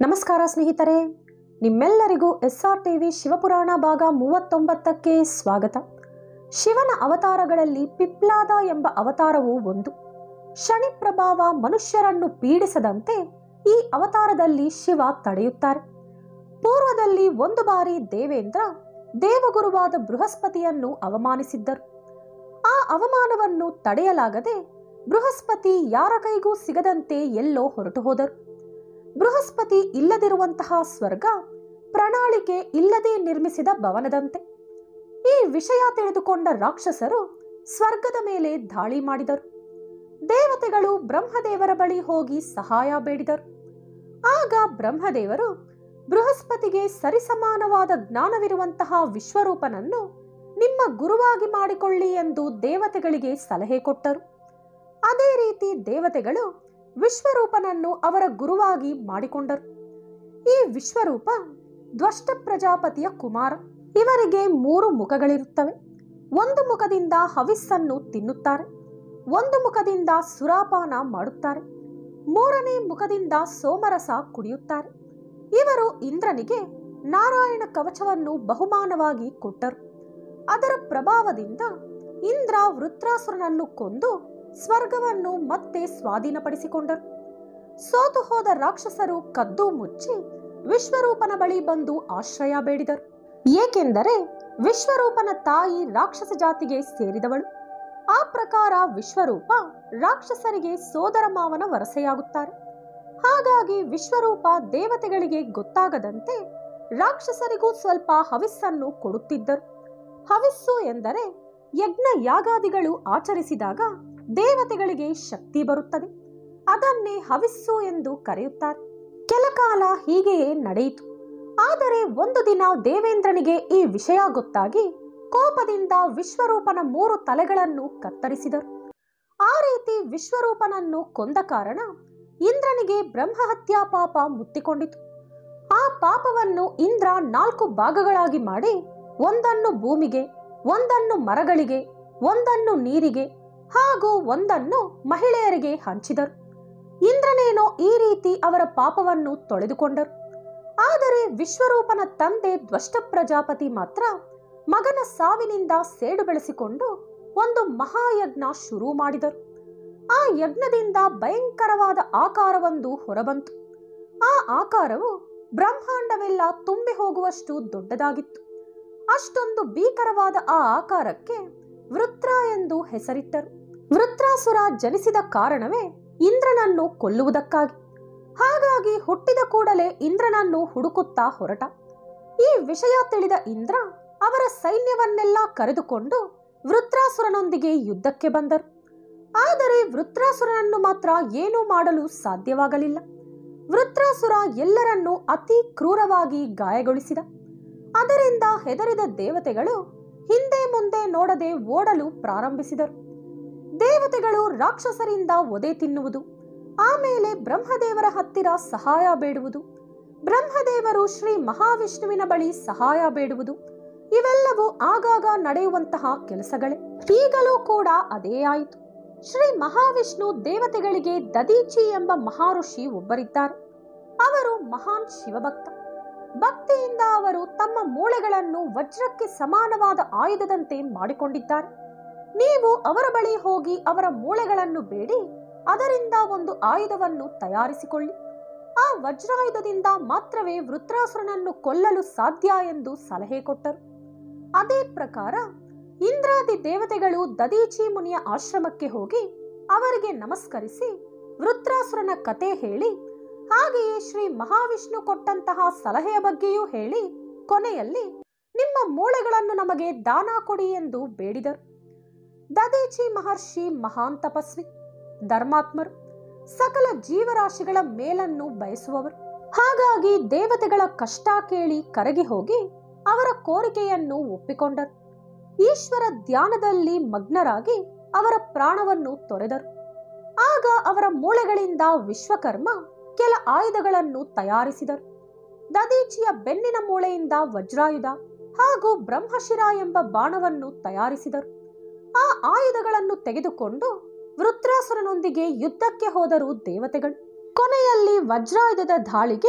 ನಮಸ್ಕಾರ ಸ್ನೇಹಿತರೆ ನಿಮ್ಮೆಲ್ಲರಿಗೂ ಎಸ್ ಆರ್ ಟಿವಿ ಶಿವಪುರಾಣ ಭಾಗ ಮೂವತ್ತೊಂಬತ್ತಕ್ಕೆ ಸ್ವಾಗತ ಶಿವನ ಅವತಾರಗಳಲ್ಲಿ ಪಿಪ್ಲಾದ ಎಂಬ ಅವತಾರವು ಒಂದು ಶನಿ ಪ್ರಭಾವ ಮನುಷ್ಯರನ್ನು ಪೀಡಿಸದಂತೆ ಈ ಅವತಾರದಲ್ಲಿ ಶಿವ ತಡೆಯುತ್ತಾರೆ ಪೂರ್ವದಲ್ಲಿ ಒಂದು ಬಾರಿ ದೇವೇಂದ್ರ ದೇವಗುರುವಾದ ಬೃಹಸ್ಪತಿಯನ್ನು ಅವಮಾನಿಸಿದ್ದರು ಆ ಅವಮಾನವನ್ನು ತಡೆಯಲಾಗದೆ ಬೃಹಸ್ಪತಿ ಯಾರ ಕೈಗೂ ಸಿಗದಂತೆ ಎಲ್ಲೋ ಹೊರಟು ಹೋದರು ಬೃಹಸ್ಪತಿ ಇಲ್ಲದಿರುವಂತಹ ಸ್ವರ್ಗ ಪ್ರಣಾಳಿಕೆ ಇಲ್ಲದೆ ನಿರ್ಮಿಸಿದ ಭವನದಂತೆ ಈ ವಿಷಯ ತಿಳಿದುಕೊಂಡ ರಾಕ್ಷಸರು ಸ್ವರ್ಗದ ಮೇಲೆ ದಾಳಿ ಮಾಡಿದರು ದೇವತೆಗಳು ಬ್ರಹ್ಮದೇವರ ಬಳಿ ಹೋಗಿ ಸಹಾಯ ಬೇಡಿದರು ಆಗ ಬ್ರಹ್ಮದೇವರು ಬೃಹಸ್ಪತಿಗೆ ಸರಿಸಮಾನವಾದ ಜ್ಞಾನವಿರುವಂತಹ ವಿಶ್ವರೂಪನನ್ನು ನಿಮ್ಮ ಗುರುವಾಗಿ ಮಾಡಿಕೊಳ್ಳಿ ಎಂದು ದೇವತೆಗಳಿಗೆ ಸಲಹೆ ಕೊಟ್ಟರು ಅದೇ ರೀತಿ ದೇವತೆಗಳು ವಿಶ್ವರೂಪನನ್ನು ಅವರ ಗುರುವಾಗಿ ಮಾಡಿಕೊಂಡರು ಈ ವಿಶ್ವರೂಪ ದ್ವಷ್ಟ ಪ್ರಜಾಪತಿಯ ಕುಮಾರ ಇವರಿಗೆ ಮೂರು ಮುಖಗಳಿರುತ್ತವೆ ಒಂದು ಮುಖದಿಂದ ಹವಿಸ್ಸನ್ನು ತಿನ್ನುತ್ತಾರೆ ಒಂದು ಮುಖದಿಂದ ಸುರಾಪಾನ ಮಾಡುತ್ತಾರೆ ಮೂರನೇ ಮುಖದಿಂದ ಸೋಮರಸ ಕುಡಿಯುತ್ತಾರೆ ಇವರು ಇಂದ್ರನಿಗೆ ನಾರಾಯಣ ಕವಚವನ್ನು ಬಹುಮಾನವಾಗಿ ಕೊಟ್ಟರು ಅದರ ಪ್ರಭಾವದಿಂದ ಇಂದ್ರ ವೃತ್ರಾಸುರನನ್ನು ಕೊಂದು ಸ್ವರ್ಗವನ್ನು ಮತ್ತೆ ಸ್ವಾಧೀನಪಡಿಸಿಕೊಂಡರು ಸೋತು ಹೋದ ರಾಕ್ಷಸರು ಕದ್ದು ಮುಚ್ಚಿ ವಿಶ್ವರೂಪನ ಬಳಿ ಬಂದು ಆಶ್ರಯ ಬೇಡಿದರು ಏಕೆಂದರೆ ವಿಶ್ವರೂಪನ ತಾಯಿ ರಾಕ್ಷಸ ಜಾತಿಗೆ ಸೇರಿದವಳು ಆ ಪ್ರಕಾರ ವಿಶ್ವರೂಪ ರಾಕ್ಷಸರಿಗೆ ಸೋದರ ಮಾವನ ವರಸೆಯಾಗುತ್ತಾರೆ ಹಾಗಾಗಿ ವಿಶ್ವರೂಪ ದೇವತೆಗಳಿಗೆ ಗೊತ್ತಾಗದಂತೆ ರಾಕ್ಷಸರಿಗೂ ಸ್ವಲ್ಪ ಹವಿಸ್ಸನ್ನು ಕೊಡುತ್ತಿದ್ದರು ಹವಿಸ್ಸು ಎಂದರೆ ಯಜ್ಞ ಯಾಗಾದಿಗಳು ಆಚರಿಸಿದಾಗ ದೇವತೆಗಳಿಗೆ ಶಕ್ತಿ ಬರುತ್ತದೆ ಅದನ್ನೇ ಹವಿಸ್ಸು ಎಂದು ಕರೆಯುತ್ತಾರೆ ಕೆಲ ಕಾಲ ಹೀಗೆಯೇ ನಡೆಯಿತು ಆದರೆ ಒಂದು ದಿನ ದೇವೇಂದ್ರನಿಗೆ ಈ ವಿಷಯ ಗೊತ್ತಾಗಿ ಕೋಪದಿಂದ ವಿಶ್ವರೂಪನ ಮೂರು ತಲೆಗಳನ್ನು ಕತ್ತರಿಸಿದರು ಆ ರೀತಿ ವಿಶ್ವರೂಪನನ್ನು ಕೊಂದ ಕಾರಣ ಇಂದ್ರನಿಗೆ ಬ್ರಹ್ಮಹತ್ಯಾ ಪಾಪ ಮುತ್ತಿಕೊಂಡಿತು ಆ ಪಾಪವನ್ನು ಇಂದ್ರ ನಾಲ್ಕು ಭಾಗಗಳಾಗಿ ಮಾಡಿ ಒಂದನ್ನು ಭೂಮಿಗೆ ಒಂದನ್ನು ಮರಗಳಿಗೆ ಒಂದನ್ನು ನೀರಿಗೆ ಹಾಗೂ ಒಂದನ್ನು ಮಹಿಳೆಯರಿಗೆ ಹಂಚಿದರು ಇಂದ್ರನೇನೋ ಈ ರೀತಿ ಅವರ ಪಾಪವನ್ನು ತೊಳೆದುಕೊಂಡರು ಆದರೆ ವಿಶ್ವರೂಪನ ತಂದೆ ದ್ವಷ್ಟ ಪ್ರಜಾಪತಿ ಮಾತ್ರ ಮಗನ ಸಾವಿನಿಂದ ಸೇಡು ಬೆಳೆಸಿಕೊಂಡು ಒಂದು ಮಹಾಯಜ್ಞ ಶುರು ಮಾಡಿದರು ಆ ಯಜ್ಞದಿಂದ ಭಯಂಕರವಾದ ಆಕಾರವೊಂದು ಹೊರಬಂತು ಆ ಆಕಾರವು ಬ್ರಹ್ಮಾಂಡವೆಲ್ಲ ತುಂಬಿ ಹೋಗುವಷ್ಟು ದೊಡ್ಡದಾಗಿತ್ತು ಅಷ್ಟೊಂದು ಭೀಕರವಾದ ಆ ಆಕಾರಕ್ಕೆ ವೃತ್ರ ಎಂದು ಹೆಸರಿಟ್ಟರು ವೃತ್ರಾಸುರ ಜನಿಸಿದ ಕಾರಣವೇ ಇಂದ್ರನನ್ನು ಕೊಲ್ಲುವುದಕ್ಕಾಗಿ ಹಾಗಾಗಿ ಹುಟ್ಟಿದ ಕೂಡಲೇ ಇಂದ್ರನನ್ನು ಹುಡುಕುತ್ತಾ ಹೊರಟ ಈ ವಿಷಯ ತಿಳಿದ ಇಂದ್ರ ಅವರ ಸೈನ್ಯವನ್ನೆಲ್ಲ ಕರೆದುಕೊಂಡು ವೃತ್ರಾಸುರನೊಂದಿಗೆ ಯುದ್ಧಕ್ಕೆ ಬಂದರು ಆದರೆ ವೃತ್ರಾಸುರನನ್ನು ಮಾತ್ರ ಏನೂ ಮಾಡಲು ಸಾಧ್ಯವಾಗಲಿಲ್ಲ ವೃತ್ರಾಸುರ ಎಲ್ಲರನ್ನೂ ಅತಿ ಕ್ರೂರವಾಗಿ ಗಾಯಗೊಳಿಸಿದ ಅದರಿಂದ ಹೆದರಿದ ದೇವತೆಗಳು ಹಿಂದೆ ಮುಂದೆ ನೋಡದೆ ಓಡಲು ಪ್ರಾರಂಭಿಸಿದರು ದೇವತೆಗಳು ರಾಕ್ಷಸರಿಂದ ಒದೆ ತಿನ್ನುವುದು ಆಮೇಲೆ ಬ್ರಹ್ಮದೇವರ ಹತ್ತಿರ ಸಹಾಯ ಬೇಡುವುದು ಬ್ರಹ್ಮದೇವರು ಶ್ರೀ ಮಹಾವಿಷ್ಣುವಿನ ಬಳಿ ಸಹಾಯ ಬೇಡುವುದು ಇವೆಲ್ಲವೂ ಆಗಾಗ ನಡೆಯುವಂತಹ ಕೆಲಸಗಳೇ ಈಗಲೂ ಕೂಡ ಅದೇ ಆಯಿತು ಶ್ರೀ ಮಹಾವಿಷ್ಣು ದೇವತೆಗಳಿಗೆ ದದೀಚಿ ಎಂಬ ಮಹಾಋಷಿ ಒಬ್ಬರಿದ್ದಾರೆ ಅವರು ಮಹಾನ್ ಶಿವಭಕ್ತ ಭಕ್ತಿಯಿಂದ ಅವರು ತಮ್ಮ ಮೂಳೆಗಳನ್ನು ವಜ್ರಕ್ಕೆ ಸಮಾನವಾದ ಆಯುಧದಂತೆ ಮಾಡಿಕೊಂಡಿದ್ದಾರೆ ನೀವು ಅವರ ಬಳಿ ಹೋಗಿ ಅವರ ಮೂಳೆಗಳನ್ನು ಬೇಡಿ ಅದರಿಂದ ಒಂದು ಆಯುಧವನ್ನು ತಯಾರಿಸಿಕೊಳ್ಳಿ ಆ ವಜ್ರಾಯುಧದಿಂದ ಮಾತ್ರವೇ ವೃತ್ರಾಸುರನನ್ನು ಕೊಲ್ಲಲು ಸಾಧ್ಯ ಎಂದು ಸಲಹೆ ಕೊಟ್ಟರು ಅದೇ ಪ್ರಕಾರ ಇಂದ್ರಾದಿ ದೇವತೆಗಳು ದದೀಚಿ ಮುನಿಯ ಆಶ್ರಮಕ್ಕೆ ಹೋಗಿ ಅವರಿಗೆ ನಮಸ್ಕರಿಸಿ ವೃತ್ರಾಸುರನ ಕತೆ ಹೇಳಿ ಹಾಗೆಯೇ ಶ್ರೀ ಮಹಾವಿಷ್ಣು ಕೊಟ್ಟಂತಹ ಸಲಹೆಯ ಬಗ್ಗೆಯೂ ಹೇಳಿ ಕೊನೆಯಲ್ಲಿ ನಿಮ್ಮ ಮೂಳೆಗಳನ್ನು ನಮಗೆ ದಾನ ಕೊಡಿ ಎಂದು ಬೇಡಿದರು ದದೀಚಿ ಮಹರ್ಷಿ ಮಹಾನ್ ತಪಸ್ವಿ ಧರ್ಮಾತ್ಮರು ಸಕಲ ಜೀವರಾಶಿಗಳ ಮೇಲನ್ನು ಬಯಸುವವರು ಹಾಗಾಗಿ ದೇವತೆಗಳ ಕಷ್ಟ ಕೇಳಿ ಕರಗಿ ಹೋಗಿ ಅವರ ಕೋರಿಕೆಯನ್ನು ಒಪ್ಪಿಕೊಂಡರು ಈಶ್ವರ ಧ್ಯಾನದಲ್ಲಿ ಮಗ್ನರಾಗಿ ಅವರ ಪ್ರಾಣವನ್ನು ತೊರೆದರು ಆಗ ಅವರ ಮೂಳೆಗಳಿಂದ ವಿಶ್ವಕರ್ಮ ಕೆಲ ಆಯುಧಗಳನ್ನು ತಯಾರಿಸಿದರು ದದೀಚಿಯ ಬೆನ್ನಿನ ಮೂಳೆಯಿಂದ ವಜ್ರಾಯುಧ ಹಾಗೂ ಬ್ರಹ್ಮಶಿರ ಎಂಬ ಬಾಣವನ್ನು ತಯಾರಿಸಿದರು ಆ ಆಯುಧಗಳನ್ನು ತೆಗೆದುಕೊಂಡು ವೃತ್ರಾಸುರನೊಂದಿಗೆ ಯುದ್ಧಕ್ಕೆ ಹೋದರು ದೇವತೆಗಳು ಕೊನೆಯಲ್ಲಿ ವಜ್ರಾಯುಧದ ದಾಳಿಗೆ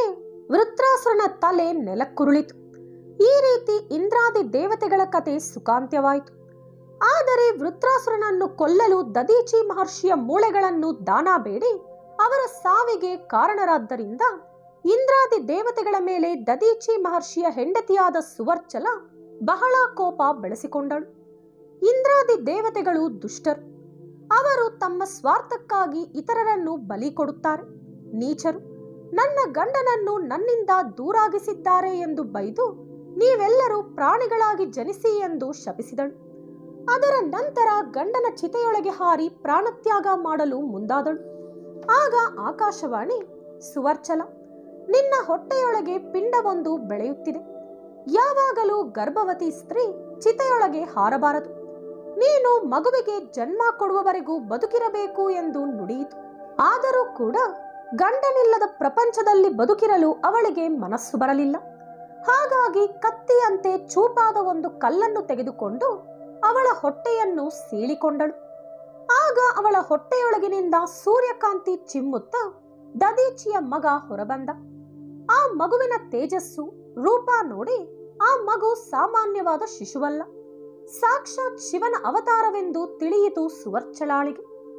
ವೃತ್ರಾಸುರನ ತಲೆ ನೆಲಕ್ಕುರುಳಿತು ಈ ರೀತಿ ಇಂದ್ರಾದಿ ದೇವತೆಗಳ ಕತೆ ಸುಖಾಂತ್ಯವಾಯಿತು ಆದರೆ ವೃತ್ರಾಸುರನನ್ನು ಕೊಲ್ಲಲು ದದೀಚಿ ಮಹರ್ಷಿಯ ಮೂಳೆಗಳನ್ನು ದಾನ ಬೇಡಿ ಅವರ ಸಾವಿಗೆ ಕಾರಣರಾದ್ದರಿಂದ ಇಂದ್ರಾದಿ ದೇವತೆಗಳ ಮೇಲೆ ದದೀಚಿ ಮಹರ್ಷಿಯ ಹೆಂಡತಿಯಾದ ಸುವರ್ಚಲ ಬಹಳ ಕೋಪ ಬೆಳೆಸಿಕೊಂಡಳು ಇಂದ್ರಾದಿ ದೇವತೆಗಳು ದುಷ್ಟರು ಅವರು ತಮ್ಮ ಸ್ವಾರ್ಥಕ್ಕಾಗಿ ಇತರರನ್ನು ಬಲಿ ಕೊಡುತ್ತಾರೆ ನೀಚರು ನನ್ನ ಗಂಡನನ್ನು ನನ್ನಿಂದ ದೂರಾಗಿಸಿದ್ದಾರೆ ಎಂದು ಬೈದು ನೀವೆಲ್ಲರೂ ಪ್ರಾಣಿಗಳಾಗಿ ಜನಿಸಿ ಎಂದು ಶಪಿಸಿದಳು ಅದರ ನಂತರ ಗಂಡನ ಚಿತೆಯೊಳಗೆ ಹಾರಿ ಪ್ರಾಣತ್ಯಾಗ ಮಾಡಲು ಮುಂದಾದಳು ಆಗ ಆಕಾಶವಾಣಿ ಸುವರ್ಚಲ ನಿನ್ನ ಹೊಟ್ಟೆಯೊಳಗೆ ಪಿಂಡವೊಂದು ಬೆಳೆಯುತ್ತಿದೆ ಯಾವಾಗಲೂ ಗರ್ಭವತಿ ಸ್ತ್ರೀ ಚಿತೆಯೊಳಗೆ ಹಾರಬಾರದು ನೀನು ಮಗುವಿಗೆ ಜನ್ಮ ಕೊಡುವವರೆಗೂ ಬದುಕಿರಬೇಕು ಎಂದು ನುಡಿಯಿತು ಆದರೂ ಕೂಡ ಗಂಡನಿಲ್ಲದ ಪ್ರಪಂಚದಲ್ಲಿ ಬದುಕಿರಲು ಅವಳಿಗೆ ಮನಸ್ಸು ಬರಲಿಲ್ಲ ಹಾಗಾಗಿ ಕತ್ತಿಯಂತೆ ಚೂಪಾದ ಒಂದು ಕಲ್ಲನ್ನು ತೆಗೆದುಕೊಂಡು ಅವಳ ಹೊಟ್ಟೆಯನ್ನು ಸೀಳಿಕೊಂಡಳು ಆಗ ಅವಳ ಹೊಟ್ಟೆಯೊಳಗಿನಿಂದ ಸೂರ್ಯಕಾಂತಿ ಚಿಮ್ಮುತ್ತಾ ದದೀಚಿಯ ಮಗ ಹೊರಬಂದ ಆ ಮಗುವಿನ ತೇಜಸ್ಸು ರೂಪ ನೋಡಿ ಆ ಮಗು ಸಾಮಾನ್ಯವಾದ ಶಿಶುವಲ್ಲ ಸಾಕ್ಷಾತ್ ಶಿವನ ಅವತಾರವೆಂದು ತಿಳಿಯಿತು ಸುವರ್ಚಲಾಳಿಗೆ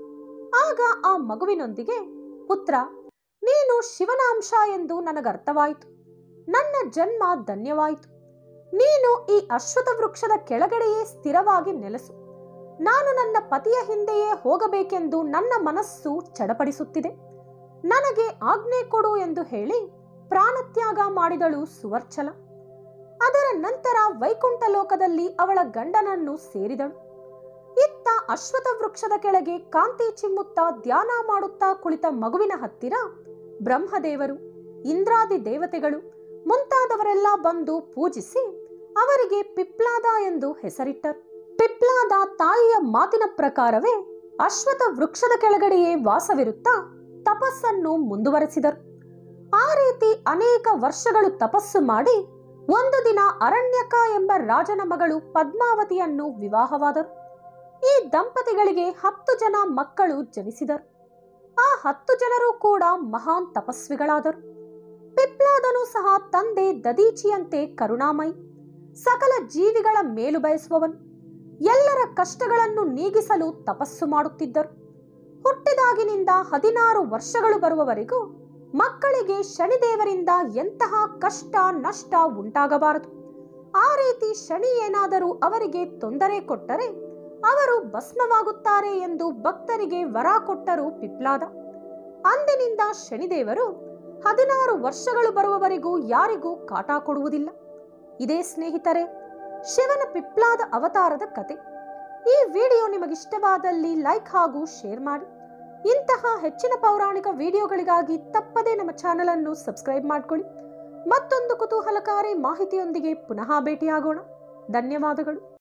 ಆಗ ಆ ಮಗುವಿನೊಂದಿಗೆ ಪುತ್ರ ನೀನು ಶಿವನ ಅಂಶ ಎಂದು ನನಗರ್ಥವಾಯಿತು ನನ್ನ ಜನ್ಮ ಧನ್ಯವಾಯಿತು ನೀನು ಈ ಅಶ್ವಥ ವೃಕ್ಷದ ಕೆಳಗಡೆಯೇ ಸ್ಥಿರವಾಗಿ ನೆಲೆಸು ನಾನು ನನ್ನ ಪತಿಯ ಹಿಂದೆಯೇ ಹೋಗಬೇಕೆಂದು ನನ್ನ ಮನಸ್ಸು ಚಡಪಡಿಸುತ್ತಿದೆ ನನಗೆ ಆಜ್ಞೆ ಕೊಡು ಎಂದು ಹೇಳಿ ಪ್ರಾಣತ್ಯಾಗ ಮಾಡಿದಳು ಸುವರ್ಚಲ ಅದರ ನಂತರ ವೈಕುಂಠ ಲೋಕದಲ್ಲಿ ಅವಳ ಗಂಡನನ್ನು ಸೇರಿದಳು ಇತ್ತ ಅಶ್ವಥ ವೃಕ್ಷದ ಕೆಳಗೆ ಕಾಂತಿ ಚಿಮ್ಮುತ್ತಾ ಧ್ಯಾನ ಮಾಡುತ್ತಾ ಕುಳಿತ ಮಗುವಿನ ಹತ್ತಿರ ಬ್ರಹ್ಮದೇವರು ಇಂದ್ರಾದಿ ದೇವತೆಗಳು ಮುಂತಾದವರೆಲ್ಲ ಬಂದು ಪೂಜಿಸಿ ಅವರಿಗೆ ಪಿಪ್ಲಾದ ಎಂದು ಹೆಸರಿಟ್ಟರು ಪಿಪ್ಲಾದ ತಾಯಿಯ ಮಾತಿನ ಪ್ರಕಾರವೇ ಅಶ್ವಥ ವೃಕ್ಷದ ಕೆಳಗಡೆಯೇ ವಾಸವಿರುತ್ತಾ ತಪಸ್ಸನ್ನು ಮುಂದುವರೆಸಿದರು ಆ ರೀತಿ ಅನೇಕ ವರ್ಷಗಳು ತಪಸ್ಸು ಮಾಡಿ ಒಂದು ದಿನ ಅರಣ್ಯಕ ಎಂಬ ರಾಜನ ಮಗಳು ಪದ್ಮಾವತಿಯನ್ನು ವಿವಾಹವಾದರು ಈ ದಂಪತಿಗಳಿಗೆ ಹತ್ತು ಜನ ಮಕ್ಕಳು ಜನಿಸಿದರು ಆ ಹತ್ತು ಜನರು ಕೂಡ ಮಹಾನ್ ತಪಸ್ವಿಗಳಾದರು ಪಿಪ್ಲಾದನು ಸಹ ತಂದೆ ದದೀಚಿಯಂತೆ ಕರುಣಾಮಯಿ ಸಕಲ ಜೀವಿಗಳ ಮೇಲು ಬಯಸುವವನು ಎಲ್ಲರ ಕಷ್ಟಗಳನ್ನು ನೀಗಿಸಲು ತಪಸ್ಸು ಮಾಡುತ್ತಿದ್ದರು ಹುಟ್ಟಿದಾಗಿನಿಂದ ಹದಿನಾರು ವರ್ಷಗಳು ಬರುವವರೆಗೂ ಮಕ್ಕಳಿಗೆ ಶನಿದೇವರಿಂದ ಎಂತಹ ಕಷ್ಟ ನಷ್ಟ ಉಂಟಾಗಬಾರದು ಆ ರೀತಿ ಶನಿ ಏನಾದರೂ ಅವರಿಗೆ ತೊಂದರೆ ಕೊಟ್ಟರೆ ಅವರು ಭಸ್ಮವಾಗುತ್ತಾರೆ ಎಂದು ಭಕ್ತರಿಗೆ ವರ ಕೊಟ್ಟರು ಪಿಪ್ಲಾದ ಅಂದಿನಿಂದ ಶನಿದೇವರು ಹದಿನಾರು ವರ್ಷಗಳು ಬರುವವರೆಗೂ ಯಾರಿಗೂ ಕಾಟ ಕೊಡುವುದಿಲ್ಲ ಇದೇ ಸ್ನೇಹಿತರೆ ಶಿವನ ಪಿಪ್ಲಾದ ಅವತಾರದ ಕತೆ ಈ ವಿಡಿಯೋ ನಿಮಗಿಷ್ಟವಾದಲ್ಲಿ ಲೈಕ್ ಹಾಗೂ ಶೇರ್ ಮಾಡಿ ಇಂತಹ ಹೆಚ್ಚಿನ ಪೌರಾಣಿಕ ವಿಡಿಯೋಗಳಿಗಾಗಿ ತಪ್ಪದೇ ನಮ್ಮ ಚಾನೆಲ್ ಅನ್ನು ಸಬ್ಸ್ಕ್ರೈಬ್ ಮಾಡ್ಕೊಳ್ಳಿ ಮತ್ತೊಂದು ಕುತೂಹಲಕಾರಿ ಮಾಹಿತಿಯೊಂದಿಗೆ ಪುನಃ ಭೇಟಿಯಾಗೋಣ ಧನ್ಯವಾದಗಳು